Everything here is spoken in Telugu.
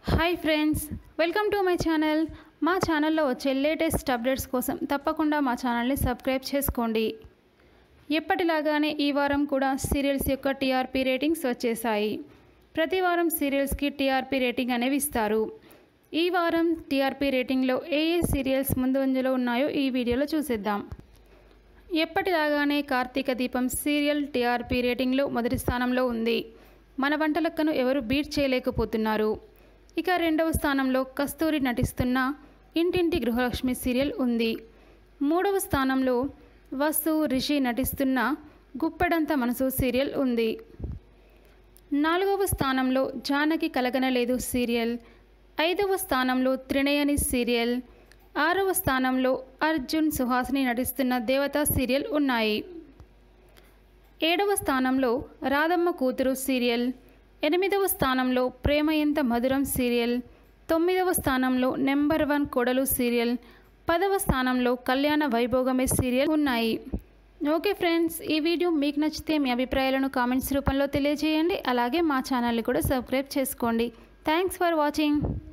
hi friends welcome to my channel మా ఛానల్లో వచ్చే లేటెస్ట్ అప్డేట్స్ కోసం తప్పకుండా మా ఛానల్ని సబ్స్క్రైబ్ చేసుకోండి ఎప్పటిలాగానే ఈ వారం కూడా సీరియల్స్ యొక్క టీఆర్పీ రేటింగ్స్ వచ్చేసాయి ప్రతి వారం సీరియల్స్కి టీఆర్పీ రేటింగ్ అనేవి ఇస్తారు ఈ వారం టీఆర్పీ రేటింగ్లో ఏ ఏ సీరియల్స్ ముందంజలో ఉన్నాయో ఈ వీడియోలో చూసేద్దాం ఎప్పటిలాగానే కార్తీక దీపం సీరియల్ టీఆర్పీ రేటింగ్లో మొదటి స్థానంలో ఉంది మన వంటలక్కను ఎవరు బీట్ చేయలేకపోతున్నారు ఇక రెండవ స్థానంలో కస్తూరి నటిస్తున్న ఇంటింటి గృహలక్ష్మి సీరియల్ ఉంది మూడవ స్థానంలో వసు రిషి నటిస్తున్న గుప్పెడంత మనసు సీరియల్ ఉంది నాలుగవ స్థానంలో జానకి కలగనలేదు సీరియల్ ఐదవ స్థానంలో త్రినయని సీరియల్ ఆరవ స్థానంలో అర్జున్ సుహాసిని నటిస్తున్న దేవత సీరియల్ ఉన్నాయి ఏడవ స్థానంలో రాధమ్మ కూతురు సీరియల్ ఎనిమిదవ స్థానంలో ప్రేమ ఎంత మధురం సీరియల్ తొమ్మిదవ స్థానంలో నెంబర్ వన్ కొడలు సీరియల్ పదవ స్థానంలో కళ్యాణ వైభోగమే సీరియల్ ఉన్నాయి ఓకే ఫ్రెండ్స్ ఈ వీడియో మీకు నచ్చితే మీ అభిప్రాయాలను కామెంట్స్ రూపంలో తెలియజేయండి అలాగే మా ఛానల్ని కూడా సబ్స్క్రైబ్ చేసుకోండి థ్యాంక్స్ ఫర్ వాచింగ్